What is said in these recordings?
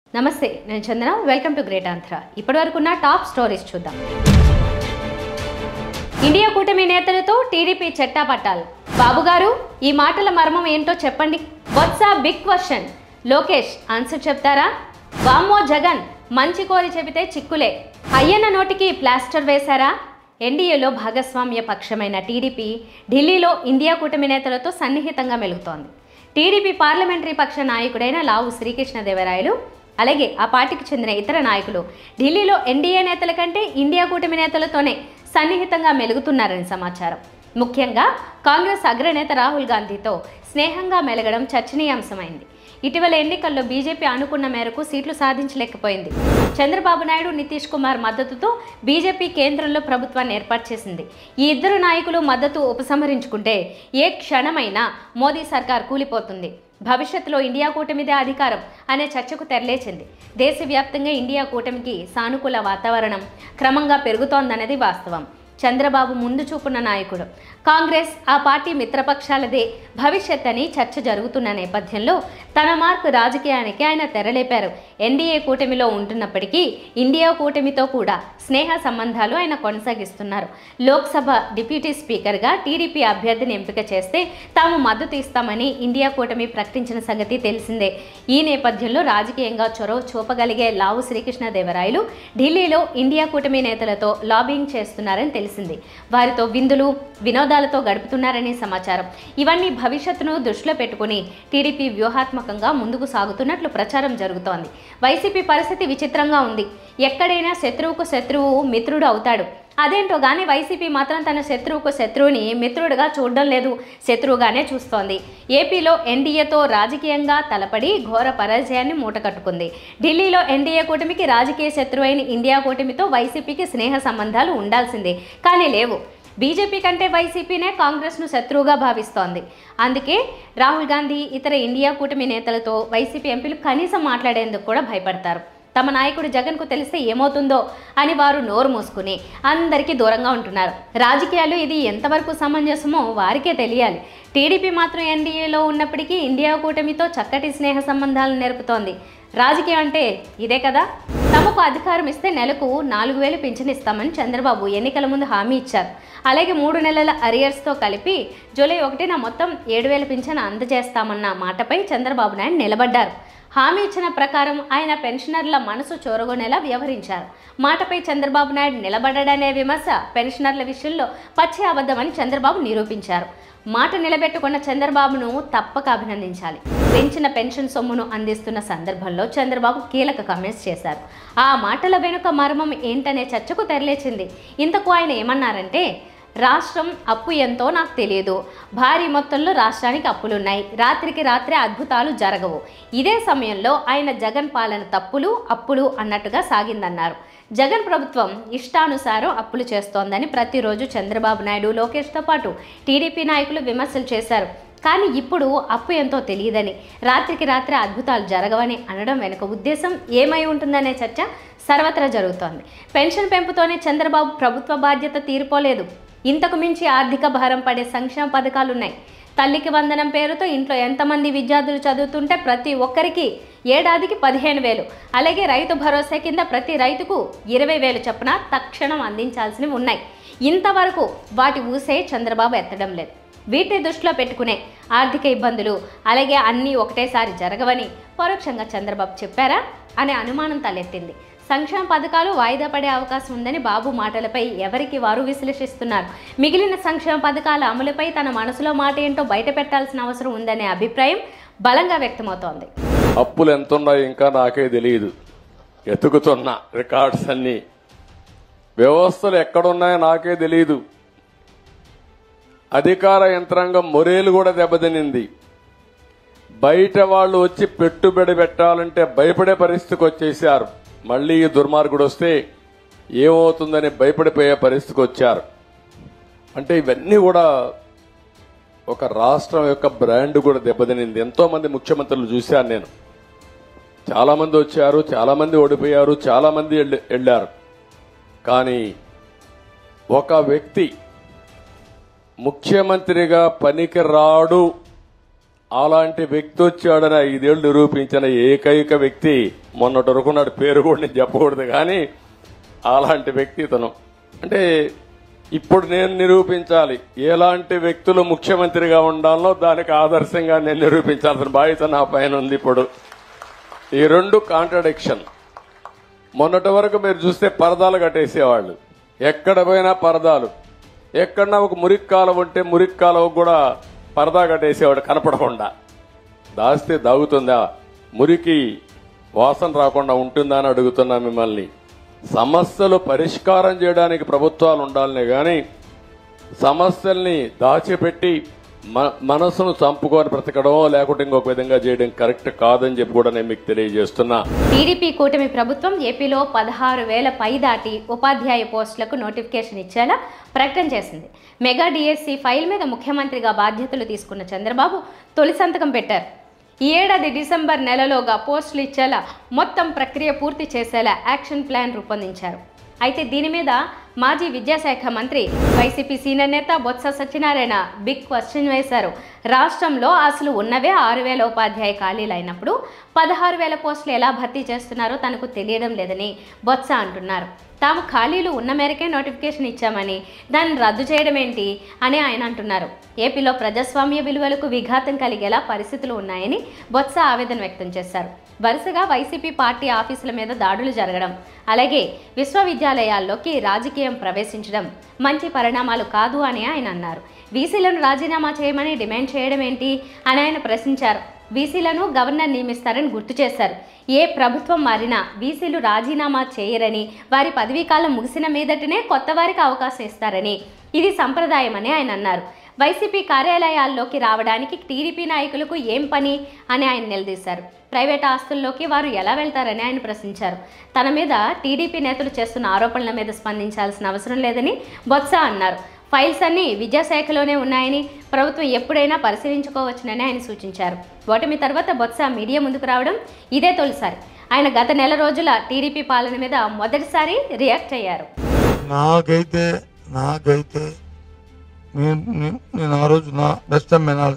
నమస్తే నేను Chandana welcome to great Andhra ఇప్పటి వరకు ఉన్న టాప్ స్టోరీస్ చూద్దాం ఇండియా కూటమి నేతలతో టీడీపీ చెట్టాపట్టాలు బాబు గారు ఈ మాటల మర్మం ఏంటో చెప్పండి what's a big question Lokesh answer చెప్తారా వామ్మో జగన్ మంచి కోరి చెబితే చిక్కులే అయ్యన్న నోటికి ప్లాస్టర్ వేశారా ఎన్డీఏలో భాగస్వామ్య పక్షమైన టీడీపీ ఢిల్లీలో ఇండియా కూటమి నేతలతో సన్నిహితంగా మెలుగుతోంది టీడీపీ పార్లమెంటరీ పక్ష నాయకుడైన లావు శ్రీకృష్ణదేవరాయలు అలాగే ఆ పార్టీకి చెందిన ఇతర నాయకులు ఢిల్లీలో ఎన్డీఏ నేతల కంటే ఇండియా కూటమి నేతలతోనే సన్నిహితంగా మెలుగుతున్నారని సమాచారం ముఖ్యంగా కాంగ్రెస్ అగ్రనేత రాహుల్ గాంధీతో స్నేహంగా మెలగడం చర్చనీయాంశమైంది ఇటీవల ఎన్నికల్లో బీజేపీ అనుకున్న మేరకు సీట్లు సాధించలేకపోయింది చంద్రబాబు నాయుడు నితీష్ కుమార్ మద్దతుతో బీజేపీ కేంద్రంలో ప్రభుత్వాన్ని ఏర్పాటు చేసింది ఈ ఇద్దరు నాయకులు మద్దతు ఉపసంహరించుకుంటే ఏ క్షణమైనా మోదీ సర్కార్ కూలిపోతుంది భవిష్యత్తులో ఇండియా కూటమిదే అధికారం అనే చర్చకు తెరలేచింది దేశవ్యాప్తంగా ఇండియా కూటమికి సానుకూల వాతావరణం క్రమంగా పెరుగుతోందన్నది వాస్తవం చంద్రబాబు ముందు చూపున్న నాయకుడు కాంగ్రెస్ ఆ పార్టీ మిత్రపక్షాలదే భవిష్యత్ అని చర్చ జరుగుతున్న నేపథ్యంలో తన మార్కు రాజకీయానికి ఆయన తెరలేపారు ఎన్డీఏ కూటమిలో ఉంటున్నప్పటికీ ఇండియా కూటమితో కూడా స్నేహ సంబంధాలు ఆయన కొనసాగిస్తున్నారు లోక్సభ డిప్యూటీ స్పీకర్గా టీడీపీ అభ్యర్థిని ఎంపిక చేస్తే తాము మద్దతు ఇస్తామని ఇండియా కూటమి ప్రకటించిన సంగతి తెలిసిందే ఈ నేపథ్యంలో రాజకీయంగా చొరవ చూపగలిగే లావు శ్రీకృష్ణదేవరాయలు ఢిల్లీలో ఇండియా కూటమి నేతలతో లాబింగ్ చేస్తున్నారని తెలిసింది వారితో విందులు వినోదాలతో గడుపుతున్నారని సమాచారం ఇవన్నీ భవిష్యత్తును దృష్టిలో పెట్టుకుని టీడీపీ వ్యూహాత్మకంగా ముందుకు సాగుతున్నట్లు ప్రచారం జరుగుతోంది వైసీపీ పరిస్థితి విచిత్రంగా ఉంది ఎక్కడైనా శత్రువుకు శత్రువు మిత్రుడు అవుతాడు అదేంటో కానీ వైసీపీ మాత్రం తన శత్రువుకు శత్రువుని మిత్రుడిగా చూడడం లేదు శత్రువుగానే చూస్తోంది ఏపీలో ఎన్డీఏతో రాజకీయంగా తలపడి ఘోర పరాజయాన్ని మూటకట్టుకుంది ఢిల్లీలో ఎన్డీఏ కూటమికి రాజకీయ శత్రువైన ఇండియా కూటమితో వైసీపీకి స్నేహ సంబంధాలు ఉండాల్సిందే కానీ లేవు బీజేపీ కంటే వైసీపీనే కాంగ్రెస్ను శత్రువుగా భావిస్తోంది అందుకే రాహుల్ గాంధీ ఇతర ఇండియా కూటమి నేతలతో వైసీపీ ఎంపీలు కనీసం మాట్లాడేందుకు కూడా భయపడతారు తమ నాయకుడు జగన్కు తెలిస్తే ఏమవుతుందో అని వారు నోరు మూసుకుని అందరికీ దూరంగా ఉంటున్నారు రాజకీయాలు ఇది ఎంతవరకు సమంజసమో వారికే తెలియాలి టీడీపీ మాత్రం ఎన్డీఏలో ఉన్నప్పటికీ ఇండియా కూటమితో చక్కటి స్నేహ సంబంధాలను నేర్పుతోంది రాజకీయం అంటే ఇదే కదా తమకు అధికారం ఇస్తే నెలకు నాలుగు వేలు పింఛన్ ఇస్తామని చంద్రబాబు ఎన్నికల ముందు హామీ ఇచ్చారు అలాగే మూడు నెలల అరియర్స్తో కలిపి జూలై ఒకటిన మొత్తం ఏడు వేల పింఛన్ అందజేస్తామన్న మాటపై చంద్రబాబు నాయుడు నిలబడ్డారు హామీ ఇచ్చిన ప్రకారం ఆయన పెన్షనర్ల మనసు చూరగొనేలా వ్యవహరించారు మాటపై చంద్రబాబు నాయుడు నిలబడ్డాడనే విమర్శ పెన్షనర్ల విషయంలో పచ్చి అబద్ధమని చంద్రబాబు నిరూపించారు మాట నిలబెట్టుకున్న చంద్రబాబును తప్పక అభినందించాలి పెంచిన పెన్షన్ సొమ్మును అందిస్తున్న సందర్భంలో చంద్రబాబు కీలక కామెంట్స్ చేశారు ఆ మాటల వెనుక మర్మం ఏంటనే చర్చకు తెరలేచింది ఇంతకు ఆయన ఏమన్నారంటే రాష్ట్రం అప్పు ఎంతో నాకు తెలియదు భారీ మొత్తంలో రాష్ట్రానికి అప్పులున్నాయి రాత్రికి రాత్రే అద్భుతాలు జరగవు ఇదే సమయంలో ఆయన జగన్ పాలన తప్పులు అప్పులు అన్నట్టుగా సాగిందన్నారు జగన్ ప్రభుత్వం ఇష్టానుసారం అప్పులు చేస్తోందని ప్రతిరోజు చంద్రబాబు నాయుడు లోకేష్తో పాటు టీడీపీ నాయకులు విమర్శలు చేశారు కానీ ఇప్పుడు అప్పు ఎంతో తెలియదని రాత్రికి రాత్రి అద్భుతాలు జరగవని అనడం వెనుక ఉద్దేశం ఏమై ఉంటుందనే చర్చ సర్వత్రా జరుగుతోంది పెన్షన్ పెంపుతోనే చంద్రబాబు ప్రభుత్వ బాధ్యత తీరిపోలేదు ఇంతకు మించి ఆర్థిక భారం పడే సంక్షేమ పథకాలున్నాయి తల్లికి వందనం పేరుతో ఇంట్లో ఎంతమంది విద్యార్థులు చదువుతుంటే ప్రతి ఒక్కరికి ఏడాదికి పదిహేను వేలు అలాగే రైతు భరోసా కింద ప్రతి రైతుకు ఇరవై వేలు చొప్పున తక్షణం అందించాల్సినవి ఉన్నాయి ఇంతవరకు వాటి ఊసే చంద్రబాబు ఎత్తడం లేదు వీటిని దృష్టిలో పెట్టుకునే ఆర్థిక ఇబ్బందులు అలాగే అన్నీ ఒకటేసారి జరగవని పరోక్షంగా చంద్రబాబు చెప్పారా అనే అనుమానం తలెత్తింది సంక్షేమ పథకాలు వాయిదా పడే అవకాశం ఉందని బాబు మాటలపై ఎవరికి వారు విశ్లేషిస్తున్నారు మిగిలిన సంక్షేమ పథకాల అమలుపై తన మనసులో మాట ఏంటో బయట పెట్టాల్సిన అవసరం ఉందనే అభిప్రాయం బలంగా వ్యక్తమవుతోంది అప్పులు ఎంత ఉన్నాయో ఇంకా నాకే తెలియదు ఎతుకుతున్నా రికార్డ్స్ అన్ని వ్యవస్థలు ఎక్కడున్నాయో నాకే తెలియదు అధికార యంత్రాంగం మొరేలు కూడా దెబ్బతినింది బయట వాళ్ళు వచ్చి పెట్టుబడి పెట్టాలంటే భయపడే పరిస్థితికి వచ్చేసారు మళ్ళీ ఈ దుర్మార్గుడు వస్తే ఏమవుతుందని భయపడిపోయే పరిస్థితికి వచ్చారు అంటే ఇవన్నీ కూడా ఒక రాష్ట్రం యొక్క బ్రాండ్ కూడా దెబ్బతినింది ఎంతో మంది ముఖ్యమంత్రులు చూశాను నేను చాలా మంది వచ్చారు చాలా మంది ఓడిపోయారు చాలా మంది వెళ్ళ- వెళ్ళారు కానీ ఒక వ్యక్తి ముఖ్యమంత్రిగా పనికి రాడు అలాంటి వ్యక్తి వచ్చాడని ఐదేళ్లు నిరూపించిన ఏకైక వ్యక్తి మొన్నటి వరకు నాడు పేరు కూడా నేను చెప్పకూడదు కానీ అలాంటి వ్యక్తి ఇతను అంటే ఇప్పుడు నేను నిరూపించాలి ఎలాంటి వ్యక్తులు ముఖ్యమంత్రిగా ఉండాలో దానికి ఆదర్శంగా నేను నిరూపించాల్సిన బాధ్యత నా పైన ఉంది ఇప్పుడు ఈ రెండు కాంట్రడిక్షన్ మొన్నటి వరకు మీరు చూస్తే పరదాలు కట్టేసేవాళ్ళు ఎక్కడ పోయినా పరదాలు ఎక్కడన్నా ఒక మురికి కాలువ ఉంటే మురికి కాలువ కూడా పరదా కట్టేసేవాడు కనపడకుండా దాస్తే దాగుతుందా మురికి వాసన రాకుండా ఉంటుందా అని అడుగుతున్నా మిమ్మల్ని సమస్యలు పరిష్కారం చేయడానికి ప్రభుత్వాలు ఉండాలనే గాని సమస్యల్ని దాచిపెట్టి మ- మనసును చంపుకొని బ్రతకడం లేకుంటే ఇంకొక విధంగా చేయడం కరెక్ట్ కాదని చెప్పి కూడా నేను మీకు తెలియజేస్తున్నా టీడీపీ కూటమి ప్రభుత్వం ఏపీలో పదహారు వేల పై దాటి ఉపాధ్యాయ పోస్టులకు నోటిఫికేషన్ ఇచ్చేలా ప్రకటన చేసింది మెగా డిఎస్సి ఫైల్ మీద ముఖ్యమంత్రిగా బాధ్యతలు తీసుకున్న చంద్రబాబు తొలి సంతకం పెట్టారు ఈ ఏడాది డిసెంబర్ నెలలోగా పోస్టులు ఇచ్చేలా మొత్తం ప్రక్రియ పూర్తి చేసేలా యాక్షన్ ప్లాన్ రూపొందించారు అయితే దీని మీద మాజీ విద్యాశాఖ మంత్రి వైసీపీ సీనియర్ నేత బొత్స సత్యనారాయణ బిగ్ క్వశ్చన్ వేశారు రాష్ట్రంలో అసలు ఉన్నవే ఆరు వేల ఉపాధ్యాయ ఖాళీలు అయినప్పుడు పదహారు వేల పోస్టులు ఎలా భర్తీ చేస్తున్నారో తనకు తెలియడం లేదని బొత్స అంటున్నారు తాము ఖాళీలు ఉన్న మేరకే నోటిఫికేషన్ ఇచ్చామని దాన్ని రద్దు చేయడం ఏంటి అని ఆయన అంటున్నారు ఏపీలో ప్రజాస్వామ్య విలువలకు విఘాతం కలిగేలా పరిస్థితులు ఉన్నాయని బొత్స ఆవేదన వ్యక్తం చేశారు వరుసగా వైసీపీ పార్టీ ఆఫీసుల మీద దాడులు జరగడం అలాగే విశ్వవిద్యాలయాల్లోకి రాజకీయం ప్రవేశించడం మంచి పరిణామాలు కాదు అని ఆయన అన్నారు వీసీలను రాజీనామా చేయమని డిమాండ్ చేయడం ఏంటి అని ఆయన ప్రశ్నించారు వీసీలను గవర్నర్ నియమిస్తారని గుర్తు చేశారు ఏ ప్రభుత్వం మారినా వీసీలు రాజీనామా చేయరని వారి పదవీకాలం ముగిసిన మీదటనే కొత్త వారికి అవకాశం ఇస్తారని ఇది సంప్రదాయమని ఆయన అన్నారు వైసీపీ కార్యాలయాల్లోకి రావడానికి టీడీపీ నాయకులకు ఏం పని అని ఆయన నిలదీశారు ప్రైవేట్ ఆస్తుల్లోకి వారు ఎలా వెళ్తారని ఆయన ప్రశ్నించారు తన మీద టీడీపీ నేతలు చేస్తున్న ఆరోపణల మీద స్పందించాల్సిన అవసరం లేదని బొత్స అన్నారు ఫైల్స్ అన్ని విద్యాశాఖలోనే ఉన్నాయని ప్రభుత్వం ఎప్పుడైనా పరిశీలించుకోవచ్చునని ఆయన సూచించారు ఓటమి తర్వాత బొత్స మీడియా ముందుకు రావడం ఇదే తొలిసారి ఆయన గత నెల రోజుల టీడీపీ పాలన మీద మొదటిసారి రియాక్ట్ అయ్యారు నాకైతే నాకైతే నేను నేను- నేను ఆ రోజు నా బెస్ట్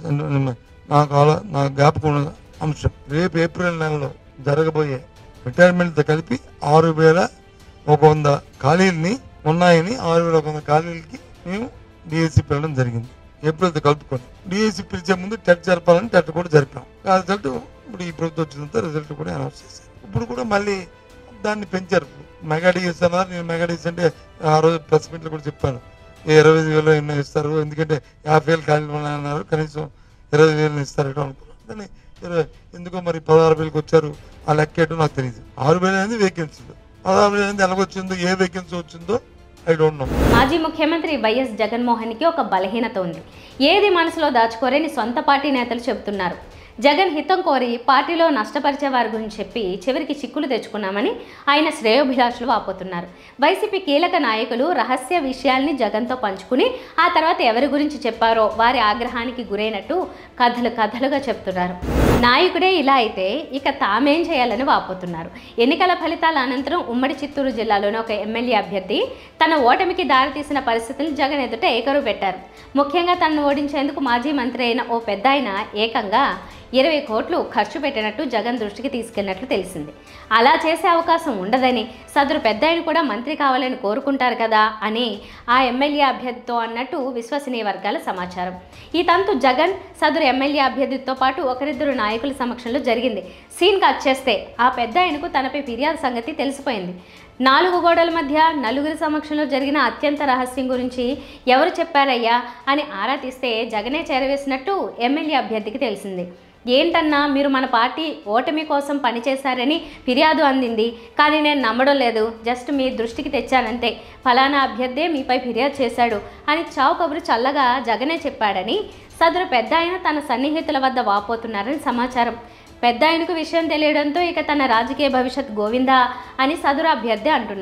నాకు ఆలో నా జ్ఞాపకం ఉన్న అంశం రేపు ఏప్రిల్ నెలలో జరగబోయే రిటైర్మెంట్తో కలిపి ఆరు వేల ఒక వంద ఖాళీలని ఉన్నాయని ఆరు వేల ఒక వంద ఖాళీలకి మేము డిఎస్సి పిలవడం జరిగింది ఏప్రిల్తో కలుపుకొని డిఎస్సి పిలిచే ముందు టెట్ జరపాలని టెట్ కూడా జరిపాం ఆ రిజల్ట్ ఇప్పుడు ఈ ప్రభుత్వం వచ్చినంత రిజల్ట్ కూడా అనౌన్స్ చేశారు ఇప్పుడు కూడా మళ్ళీ దాన్ని పెంచారు మెగా డిఎస్ అన్నారు నేను మెగా డిఎస్ అంటే ఆ రోజు ప్రెస్ మీట్లో కూడా చెప్పాను ఏ ఇరవై ఐదు వేలు ఎన్నో ఇస్తారు ఎందుకంటే యాభై వేలు ఖాళీలు ఉన్నాయి అన్నారు కనీసం ఇరవై వేలు ఇస్తారట అనుకున్నాను కానీ ఇరవై ఎందుకో మరి పదహారు వేలకు వచ్చారు ఆ లెక్క ఏంటో నాకు తెలియదు ఆరు వేలు అనేది వేకెన్సీ పదహారు వేలు అనేది ఎలాగొచ్చిందో ఏ వేకెన్సీ వచ్చిందో ఐ డోంట్ నో మాజీ ముఖ్యమంత్రి వైఎస్ జగన్మోహన్కి ఒక బలహీనత ఉంది ఏది మనసులో దాచుకోరని సొంత పార్టీ నేతలు చెబుతున్నారు జగన్ హితం కోరి పార్టీలో నష్టపరిచే వారి గురించి చెప్పి చివరికి చిక్కులు తెచ్చుకున్నామని ఆయన శ్రేయోభిలాషులు వాపోతున్నారు వైసీపీ కీలక నాయకులు రహస్య విషయాల్ని జగన్తో పంచుకుని ఆ తర్వాత ఎవరి గురించి చెప్పారో వారి ఆగ్రహానికి గురైనట్టు కథలు కథలుగా చెప్తున్నారు నాయకుడే ఇలా అయితే ఇక తామేం చేయాలని వాపోతున్నారు ఎన్నికల ఫలితాల అనంతరం ఉమ్మడి చిత్తూరు జిల్లాలోని ఒక ఎమ్మెల్యే అభ్యర్థి తన ఓటమికి దారితీసిన పరిస్థితులు జగన్ ఎదుట ఏకరువు పెట్టారు ముఖ్యంగా తనను ఓడించేందుకు మాజీ మంత్రి అయిన ఓ పెద్ద ఏకంగా ఇరవై కోట్లు ఖర్చు పెట్టినట్టు జగన్ దృష్టికి తీసుకెళ్లినట్లు తెలిసింది అలా చేసే అవకాశం ఉండదని సదరు పెద్ద కూడా మంత్రి కావాలని కోరుకుంటారు కదా అని ఆ ఎమ్మెల్యే అభ్యర్థితో అన్నట్టు విశ్వసనీయ వర్గాల సమాచారం ఈ తంతు జగన్ సదరు ఎమ్మెల్యే అభ్యర్థితో పాటు ఒకరిద్దరు నాయకుల సమక్షంలో జరిగింది సీన్ కట్ చేస్తే ఆ పెద్ద ఆయనకు తనపై ఫిర్యాదు సంగతి తెలిసిపోయింది నాలుగు గోడల మధ్య నలుగురి సమక్షంలో జరిగిన అత్యంత రహస్యం గురించి ఎవరు చెప్పారయ్యా అని ఆరా తీస్తే జగనే చేరవేసినట్టు ఎమ్మెల్యే అభ్యర్థికి తెలిసింది ఏంటన్నా మీరు మన పార్టీ ఓటమి కోసం పనిచేశారని ఫిర్యాదు అందింది కానీ నేను నమ్మడం లేదు జస్ట్ మీ దృష్టికి తెచ్చానంతే ఫలానా అభ్యర్థే మీపై ఫిర్యాదు చేశాడు అని చావు కబురు చల్లగా జగనే చెప్పాడని సదరు పెద్ద ఆయన తన సన్నిహితుల వద్ద వాపోతున్నారని సమాచారం పెద్ద ఆయనకు విషయం తెలియడంతో ఇక తన రాజకీయ భవిష్యత్ గోవిందా అని సదరు అభ్యర్థి అంటున్నారు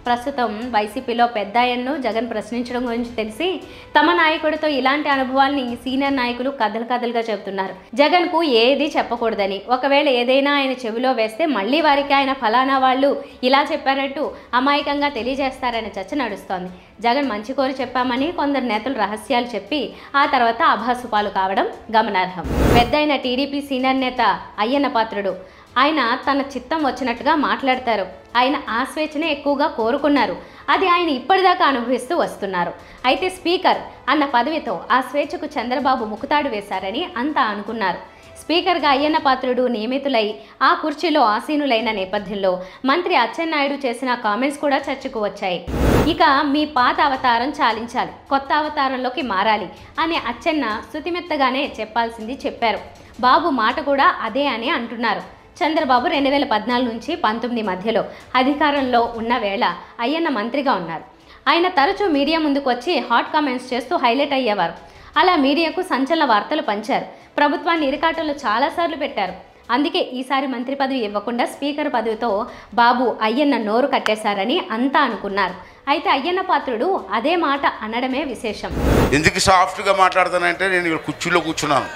ప్రస్తుతం వైసీపీలో పెద్ద ఆయన్ను జగన్ ప్రశ్నించడం గురించి తెలిసి తమ నాయకుడితో ఇలాంటి అనుభవాల్ని సీనియర్ నాయకులు కథలు కథలుగా చెబుతున్నారు జగన్ కు ఏది చెప్పకూడదని ఒకవేళ ఏదైనా ఆయన చెవిలో వేస్తే మళ్ళీ వారికి ఆయన ఫలానా వాళ్ళు ఇలా చెప్పారంటూ అమాయకంగా తెలియజేస్తారనే చర్చ నడుస్తోంది జగన్ మంచి కోరి చెప్పామని కొందరు నేతలు రహస్యాలు చెప్పి ఆ తర్వాత అభాసు పాలు కావడం గమనార్హం పెద్దయిన టీడీపీ సీనియర్ నేత అయ్యన్న పాత్రుడు ఆయన తన చిత్తం వచ్చినట్టుగా మాట్లాడతారు ఆయన ఆ స్వేచ్ఛనే ఎక్కువగా కోరుకున్నారు అది ఆయన ఇప్పటిదాకా అనుభవిస్తూ వస్తున్నారు అయితే స్పీకర్ అన్న పదవితో ఆ స్వేచ్ఛకు చంద్రబాబు ముకుతాడు వేశారని అంతా అనుకున్నారు స్పీకర్గా అయ్యన్న పాత్రుడు నియమితులై ఆ కుర్చీలో ఆసీనులైన నేపథ్యంలో మంత్రి అచ్చెన్నాయుడు చేసిన కామెంట్స్ కూడా చర్చకు వచ్చాయి ఇక మీ పాత అవతారం చాలించాలి కొత్త అవతారంలోకి మారాలి అని అచ్చెన్న శృతిమెత్తగానే చెప్పాల్సింది చెప్పారు బాబు మాట కూడా అదే అని అంటున్నారు చంద్రబాబు రెండు వేల పద్నాలుగు నుంచి పంతొమ్మిది మధ్యలో అధికారంలో ఉన్న వేళ అయ్యన్న మంత్రిగా ఉన్నారు ఆయన తరచూ మీడియా ముందుకు వచ్చి హాట్ కామెంట్స్ చేస్తూ హైలైట్ అయ్యేవారు అలా మీడియాకు సంచలన వార్తలు పంచారు ప్రభుత్వాన్ని ఇరకాటంలో చాలాసార్లు పెట్టారు అందుకే ఈసారి మంత్రి పదవి ఇవ్వకుండా స్పీకర్ పదవితో బాబు అయ్యన్న నోరు కట్టేశారని అంతా అనుకున్నారు అయితే అయ్యన్న పాత్రుడు అదే మాట అనడమే విశేషం ఎందుకు సాఫ్ట్గా మాట్లాడుతానంటే నేను ఇక్కడ కుర్చీలో కూర్చున్నాను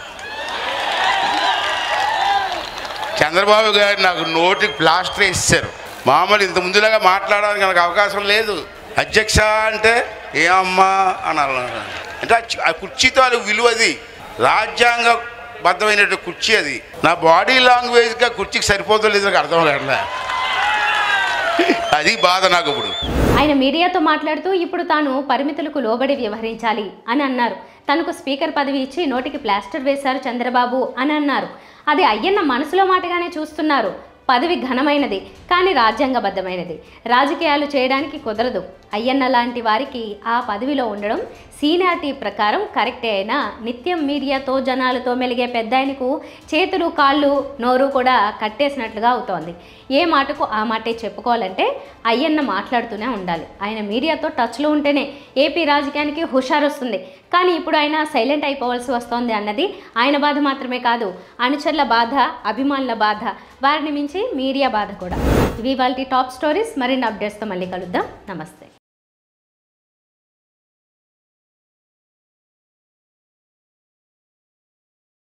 చంద్రబాబు గారు నాకు నోటికి ప్లాస్టర్ వేసారు మామూలు ఇంత ముందులాగా మాట్లాడడానికి నాకు అవకాశం లేదు అధ్యక్ష అంటే ఏ అమ్మా అని అన్నారు అంటే ఆ చి- ఆ కుర్చీ తాలూకు విలువ అది రాజ్యాంగ బద్ధమైన కుర్చీ అది నా బాడీ లాంగ్వేజ్గా కుర్చీకి సరిపోతుందో లేదో నాకు అర్థం కావట్లే అది బాధ నాకు ఇప్పుడు ఆయన మీడియాతో మాట్లాడుతూ ఇప్పుడు తాను పరిమితులకు లోబడి వ్యవహరించాలి అని అన్నారు తనకు స్పీకర్ పదవి ఇచ్చి నోటికి ప్లాస్టర్ వేశారు చంద్రబాబు అని అన్నారు అది అయ్యన్న మనసులో మాటగానే చూస్తున్నారు పదవి ఘనమైనది కానీ రాజ్యాంగబద్ధమైనది రాజకీయాలు చేయడానికి కుదరదు అయ్యన్న లాంటి వారికి ఆ పదవిలో ఉండడం సీనియారిటీ ప్రకారం కరెక్టే అయినా నిత్యం మీడియాతో జనాలతో మెలిగే పెద్ద ఆయనకు చేతులు కాళ్ళు నోరు కూడా కట్టేసినట్లుగా అవుతోంది ఏ మాటకు ఆ మాటే చెప్పుకోవాలంటే అయ్యన్న మాట్లాడుతూనే ఉండాలి ఆయన మీడియాతో టచ్లో ఉంటేనే ఏపీ రాజకీయానికి హుషారు వస్తుంది కానీ ఇప్పుడు ఆయన సైలెంట్ అయిపోవాల్సి వస్తోంది అన్నది ఆయన బాధ మాత్రమే కాదు అనుచరుల బాధ అభిమానుల బాధ వారిని మించి మీడియా బాధ కూడా ఇవి వాళ్ళ టాప్ స్టోరీస్ మరిన్ని అప్డేట్స్తో మళ్ళీ కలుద్దాం నమస్తే